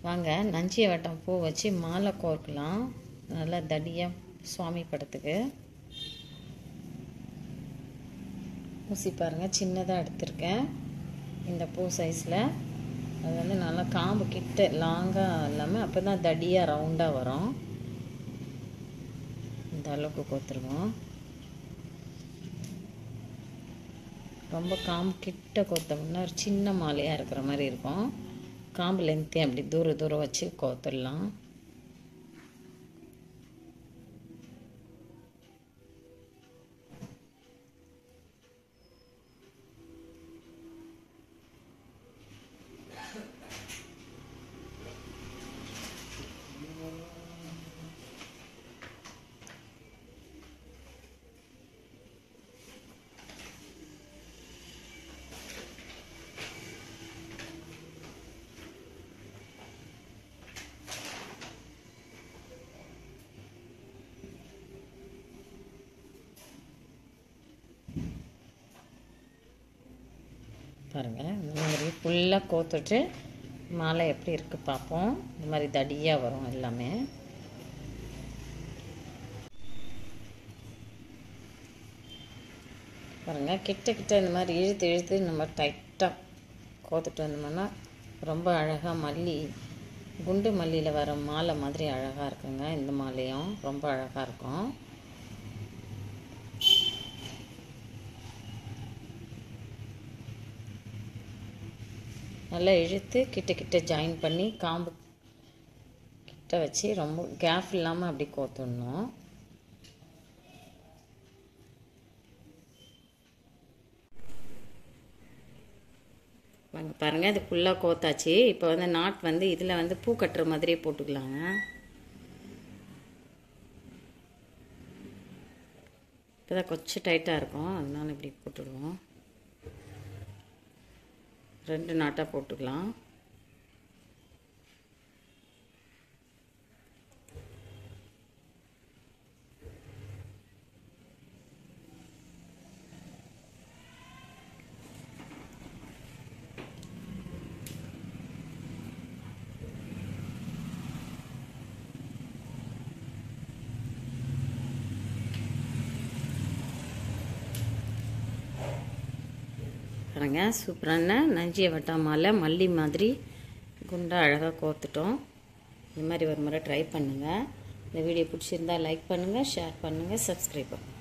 வாங்க நஞ்சிய வட்டம் பூ வச்சு மாலை கோர்க்கலாம் நல்லா தடியாக சுவாமி படத்துக்கு ஊசி பாருங்கள் சின்னதாக எடுத்திருக்கேன் இந்த பூ சைஸில் அது வந்து நல்லா காம்பு கிட்ட லாங்காக இல்லாமல் அப்போ தான் தடியாக ரவுண்டாக வரும் இந்த அளவுக்கு கோத்துருவோம் ரொம்ப காம்பு கிட்ட கோத்தோம்னா ஒரு சின்ன மாலையாக இருக்கிற மாதிரி இருக்கும் காம்பு லென்த்தி அப்படி தூர தூரம் வச்சு கோத்துடலாம் பாருங்கள் இந்த மாதிரி ஃபுல்லாக கோத்துட்டு மாலை எப்படி இருக்குது பார்ப்போம் இந்த மாதிரி தடியாக வரும் எல்லாமே பாருங்கள் கிட்ட கிட்ட இந்த மாதிரி இழுத்து இழுத்து நம்ம டைட்டாக கோத்துட்டு வந்தோம்னா ரொம்ப அழகாக மல்லி குண்டு மல்லியில் வர மாலை மாதிரி அழகாக இருக்குங்க இந்த மாலையும் ரொம்ப அழகாக இருக்கும் நல்லா இழுத்து கிட்ட கிட்ட ஜாயின் பண்ணி காம்பு கிட்ட வச்சு ரொம்ப கேப் இல்லாமல் அப்படி கோத்துடணும் வாங்க பாருங்கள் இது ஃபுல்லாக கோத்தாச்சு இப்போ வந்து நாட் வந்து இதில் வந்து பூ கட்டுற மாதிரியே போட்டுக்கலாங்க இப்போ தான் கொஞ்சம் டைட்டாக இருக்கும் அதனால இப்படி போட்டுடுவோம் ரெண்டு நாட்டாக போட்டுக்கலாம் பாருங்க சூப்பரான நஞ்சிய வட்டா மாலை மல்லி மாதிரி குண்டா அழகாக கோத்துட்டோம் இந்த மாதிரி ஒரு முறை ட்ரை பண்ணுங்கள் இந்த வீடியோ பிடிச்சிருந்தா லைக் பண்ணுங்கள் ஷேர் பண்ணுங்கள் சப்ஸ்கிரைப் பண்ணுங்கள்